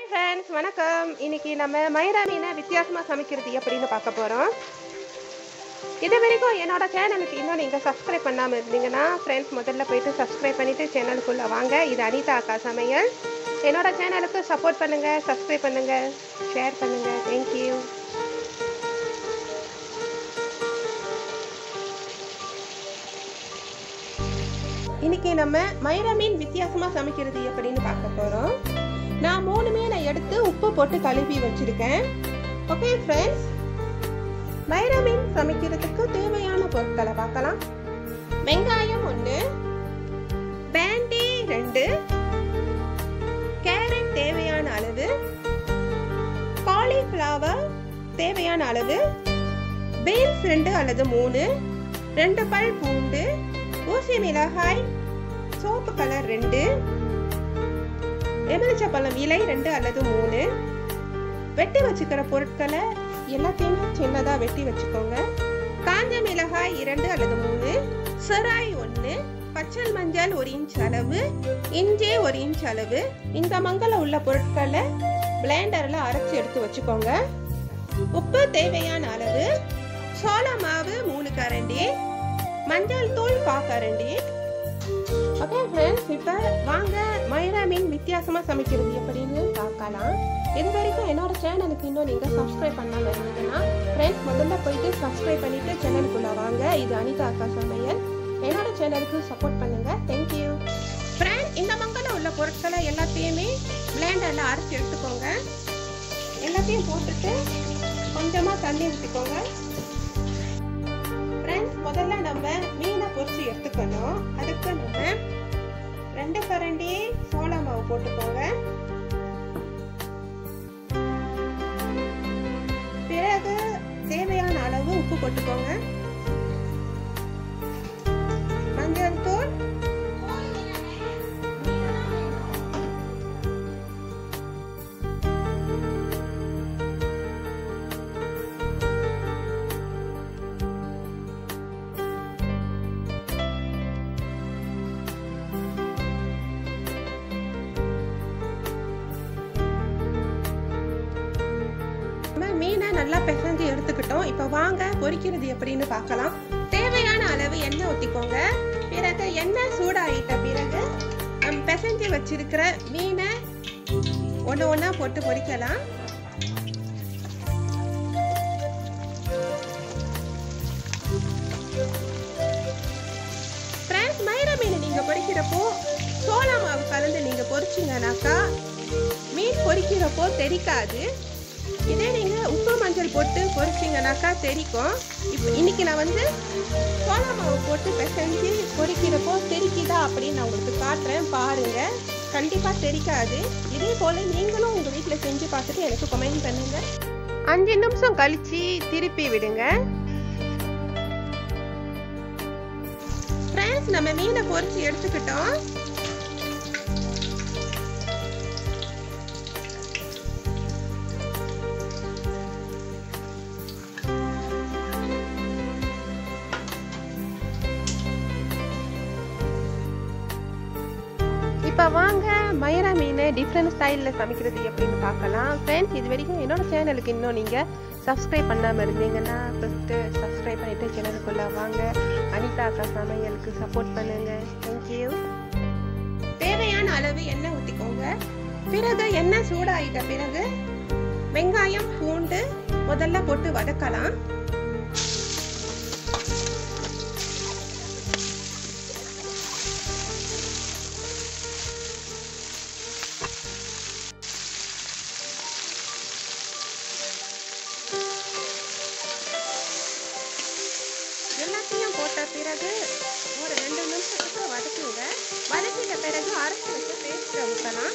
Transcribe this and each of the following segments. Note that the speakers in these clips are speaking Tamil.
ஃப்ரெண்ட்ஸ் வணக்கம் இன்னைக்கு நம்ம மயிரா மீனை வித்தியாசமாக சமைக்கிறது எப்படின்னு பார்க்க போகிறோம் இது வரைக்கும் என்னோட சேனலுக்கு இன்னும் நீங்கள் சப்ஸ்கிரைப் பண்ணாமல் இருந்தீங்கன்னா ஃப்ரெண்ட்ஸ் முதல்ல போயிட்டு சப்ஸ்கிரைப் பண்ணிவிட்டு சேனலுக்குள்ளே வாங்க இது அனிதா அக்கா சமையல் என்னோட சேனலுக்கு சப்போர்ட் பண்ணுங்கள் சப்ஸ்கிரைப் பண்ணுங்கள் ஷேர் பண்ணுங்கள் தேங்க்யூ இன்னைக்கு நம்ம மயிரா மீன் வித்தியாசமாக சமைக்கிறது எப்படின்னு பார்க்க போகிறோம் நான் மூணு மீனை எடுத்து உப்பு போட்டு கழுவி வச்சிருக்கேன் ஓகே ஃப்ரெண்ட்ஸ் மயிரா மீன் சமைக்கிறதுக்கு தேவையான பொருட்களை பார்க்கலாம் வெங்காயம் ஒன்று பேண்டி ரெண்டு கேரட் தேவையான அளவு காலிஃப்ளவர் தேவையான அளவு பீன்ஸ் ரெண்டு அல்லது மூணு ரெண்டு பல் பூண்டு ஊசி மிளகாய் சோப்பு கலர் ரெண்டு எலுமிச்சப்பழம் இலை ரெண்டு அல்லது மூணு வெட்டி வச்சுக்கிற பொருட்களை எல்லாத்தையுமே சின்னதாக வெட்டி வச்சுக்கோங்க காஞ்ச மிளகாய் இரண்டு அல்லது மூணு சிராய் ஒன்று பச்சல் மஞ்சள் ஒரு இன்ச் அளவு இஞ்சி ஒரு இன்ச் அளவு இந்த மங்கல உள்ள பொருட்களை பிளேண்டரில் அரைச்சி எடுத்து வச்சுக்கோங்க உப்பு தேவையான அளவு சோள மாவு மூணு கரண்டி மஞ்சள் தூள் காக்கரண்டி ஓகே ஃப்ரெண்ட்ஸ் இப்போ வாங்க மயிரா மீன் வித்தியாசமாக சமைக்கிறது எப்படின்னு பார்க்கலாம் இது வரைக்கும் என்னோட சேனலுக்கு இன்னும் நீங்கள் சப்ஸ்கிரைப் பண்ணாமல் இருந்தீங்கன்னா ஃப்ரெண்ட்ஸ் முதல்ல போயிட்டு சப்ஸ்கிரைப் பண்ணிவிட்டு சேனலுக்குள்ளே வாங்க இது அனிதா அக்கா சமையல் என்னோட சேனலுக்கு சப்போர்ட் பண்ணுங்கள் தேங்க்யூ ஃப்ரெண்ட் இந்த மங்கல உள்ள பொருட்களை எல்லாத்தையுமே பிளேண்டரில் அரைச்சி எடுத்துக்கோங்க எல்லாத்தையும் போட்டுட்டு கொஞ்சமாக தண்ணி ஊற்றிக்கோங்க ஃப்ரெண்ட்ஸ் முதல்ல நம்ம மீனை பொரிச்சு எடுத்துக்கணும் அதுக்கு நம்ம ரெண்டு கரண்டி சோள மாவு போட்டுக்கோங்க பிறகு தேவையான அளவு உப்பு போட்டுக்கோங்க மஞ்சள் தூள் நம்ம மீனை நல்லா பிசைஞ்சு எடுத்துக்கிட்டோம் இப்போ வாங்க பொரிக்கிறது எப்படின்னு பார்க்கலாம் தேவையான அளவு எண்ணெய் ஊற்றிக்கோங்க பிறகு எண்ணெய் சூடாயிட்ட பிறகு நம்ம பிசைஞ்சு வச்சிருக்கிற மீனை ஒன்று ஒன்றா போட்டு பொரிக்கலாம் ஃப்ரெண்ட்ஸ் மயிர மீன் நீங்கள் பொரிக்கிறப்போ சோளா மாவு கலந்து நீங்கள் பொரிச்சிங்கனாக்கா மீன் பொரிக்கிறப்போ தெரிக்காது இதே நீங்கள் உப்பு மஞ்சள் போட்டு பொரிச்சிங்கனாக்கா தெரிக்கும் இப்போ இன்னைக்கு நான் வந்து சோளா மாவு போட்டு பிசைஞ்சு பொரிக்கிறப்போ தெரிக்குதா அப்படின்னு நான் உங்களுக்கு காட்டுறேன் பாருங்க கண்டிப்பாக தெரிக்காது இதே போல் நீங்களும் உங்கள் வீட்டில் செஞ்சு பார்த்துட்டு எனக்கு கமெண்ட் பண்ணுங்க அஞ்சு நிமிஷம் கழிச்சு திருப்பி விடுங்க ஃப்ரெண்ட்ஸ் நம்ம மீனை பொரிச்சு எடுத்துக்கிட்டோம் இப்போ வாங்க மயிரா மீனை டிஃப்ரெண்ட் ஸ்டைலில் சமைக்கிறது எப்படின்னு பார்க்கலாம் ஃப்ரெண்ட்ஸ் இது வரைக்கும் என்னோட சேனலுக்கு இன்னும் நீங்கள் சப்ஸ்கிரைப் பண்ணாமல் இருந்தீங்கன்னா ஃபஸ்ட்டு சப்ஸ்கிரைப் பண்ணிவிட்டு சேனலுக்குள்ளே வாங்க அனிதா அக்கா சமையலுக்கு சப்போர்ட் பண்ணுங்கள் தேங்க்யூ தேவையான அளவு எண்ணெய் ஊற்றிக்கோங்க பிறகு எண்ணெய் சூடாயிட்ட பிறகு வெங்காயம் பூண்டு முதல்ல போட்டு வதக்கலாம் எல்லாத்தையும் போட்ட பிறகு ஒரு ரெண்டு நிமிஷத்துக்கு வதக்குங்க வதக்கிட்ட பிறகு அரைச்சி வச்சு பேஸ்ட்டை ஊற்றலாம்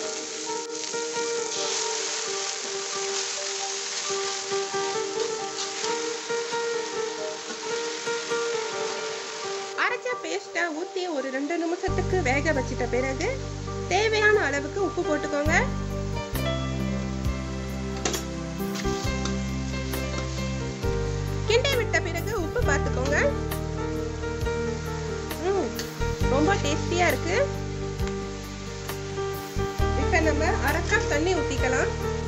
அரைச்ச பேஸ்ட்டை ஊற்றி ஒரு ரெண்டு நிமிஷத்துக்கு வேக வச்சிட்ட பிறகு தேவையான அளவுக்கு உப்பு போட்டுக்கோங்க கிண்டி விட்ட பிறகு உப்பு பார்த்துக்கோங்க ம் ரொம்ப டேஸ்டியா இருக்கு இப்போ நம்ம அரை கப் தண்ணி ஊற்றிக்கலாம்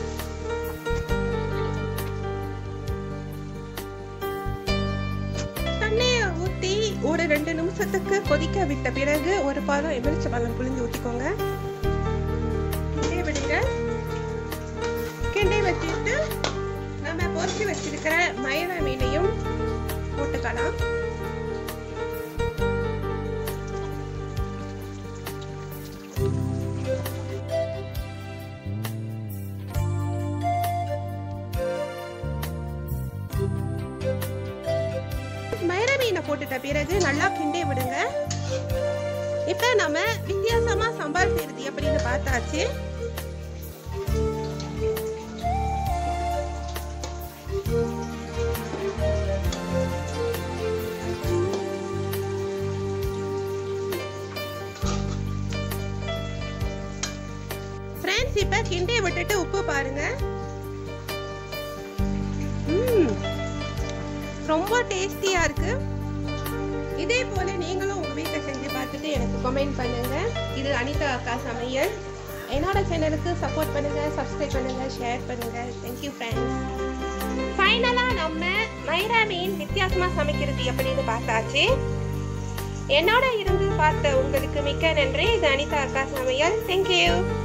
தண்ணியை ஊற்றி ஒரு ரெண்டு நிமிஷத்துக்கு கொதிக்க விட்ட பிறகு ஒரு பாலம் எமிரிச்ச பழம் புளிஞ்சு ஊற்றிக்கோங்க கிண்டி விடுங்க கிண்டி வச்சுட்டு நம்ம பொறிச்சு வச்சிருக்கிற மயில மீனையும் போட்டுக்கலாம் மயிர மீனை போட்டுட்ட பிறகு நல்லா கிண்டி விடுங்க இப்ப நம்ம வித்தியாசமா சம்பார் செய்யறது எப்படின்னு பார்த்தாச்சு ஃப்ரெண்ட்ஸ் இப்ப கிண்டி விட்டுட்டு உப்பு பாருங்க ம் ரொம்ப டேஸ்டியா இருக்கு இதே போல நீங்களும் உங்க வீட்டை செஞ்சு பார்த்துட்டு எனக்கு கமெண்ட் பண்ணுங்க இது அனிதா அக்கா சமையல் என்னோட சேனலுக்கு சப்போர்ட் பண்ணுங்க சப்ஸ்கிரைப் பண்ணுங்க ஷேர் பண்ணுங்க தேங்க்யூ ஃப்ரெண்ட்ஸ் ஃபைனலா நம்ம மைரா மீன் வித்தியாசமா சமைக்கிறது எப்படின்னு பார்த்தாச்சு என்னோட இருந்து பார்த்த உங்களுக்கு மிக்க நன்றி இது அனிதா அக்கா சமையல் தேங்க்யூ